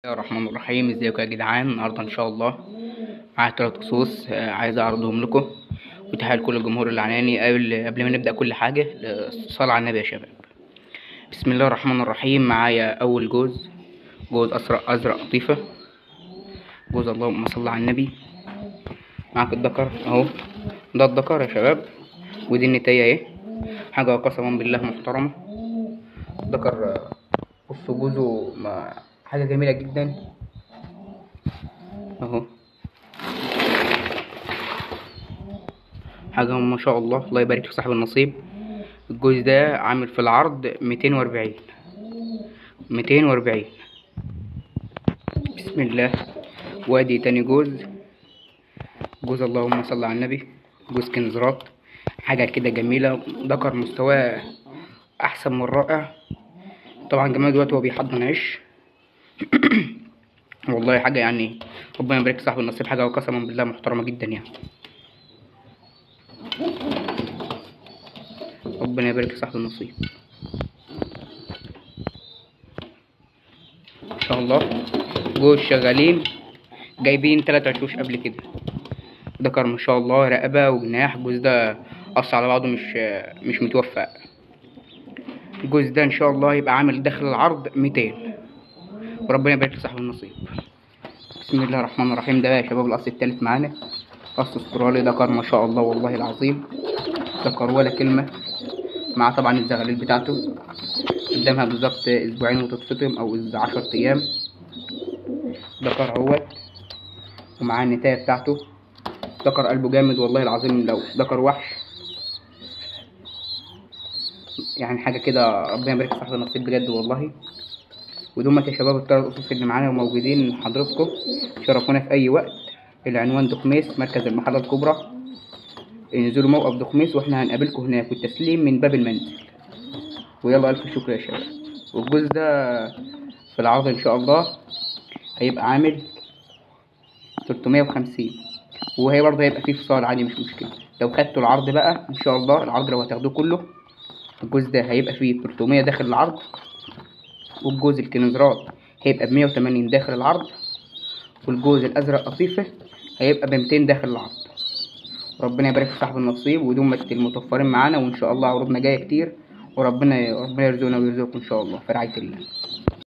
الله الرحمن الرحيم ازيكم يا جدعان النهارده ان شاء الله معايا تلات خصوص آه، عايز اعرضهم لكم وتحية لكل الجمهور اللي عناني قبل قبل ما نبدا كل حاجه الصلاه على النبي يا شباب بسم الله الرحمن الرحيم معايا اول جوز جوز ازرق ازرق قطيفه جوز اللهم صل على النبي معاك الدكر اهو ده الدكر يا شباب ودي النتايه اهي حاجه قسما بالله محترمه دكر آه، بصوا جوزه ما حاجه جميله جدا اهو حاجة ما شاء الله الله يبارك في صاحب النصيب الجوز ده عامل في العرض ميتين وأربعين ميتين وأربعين بسم الله وادي تاني جوز جوز اللهم صل على النبي جوز كنزرات حاجة كده جميلة ذكر مستواه أحسن من رائع طبعا جمال دلوقتي هو بيحضن عيش والله حاجة يعني ربنا يبارك في صاحب النصيب حاجة قسما بالله محترمة جدا يعني ربنا يبارك في صاحب النصيب ان شاء الله جوز شغالين جايبين تلات عشوش قبل كده ذكر ما شاء الله رقبة وجناح الجوز ده قص على بعضه مش مش متوفق الجوز ده ان شاء الله يبقى عامل داخل العرض ميتين وربنا يبارك في صاحب النصيب بسم الله الرحمن الرحيم ده بقى يا شباب القص التالت معانا قص استرالي ذكر ما شاء الله والله العظيم ذكر ولا كلمة مع طبعا الزغاليل بتاعته قدامها بالظبط اسبوعين وتتفطم او عشر ايام ذكر اهوت ومعاه النتاية بتاعته ذكر قلبه جامد والله العظيم لو ذكر وحش يعني حاجة كده ربنا يبارك في صاحب النصيب بجد والله ودومت يا شباب التلات قصص اللي معانا وموجودين حضراتكم شرفونا في أي وقت العنوان دخميس مركز المحلة الكبرى انزلوا موقف دخميس واحنا هنقابلكم هناك والتسليم من باب المنزل ويلا ألف شكر يا شباب والجوز ده في العرض إن شاء الله هيبقى عامل 350 وهي برضه هيبقى فيه فصال عادي مش مشكلة لو خدتوا العرض بقى إن شاء الله العرض لو هتاخدوه كله الجوز ده هيبقى فيه 300 داخل العرض والجوز الكنزرات هيبقى بمية وتمانين داخل العرض والجوز الأزرق قطيفة هيبقى بميتين داخل العرض ربنا يبارك في صاحب النصيب ودول المتوفرين معانا وإن شاء الله عروضنا جاية كتير وربنا ربنا يرزقنا ويرزقكم إن شاء الله في رعاية الله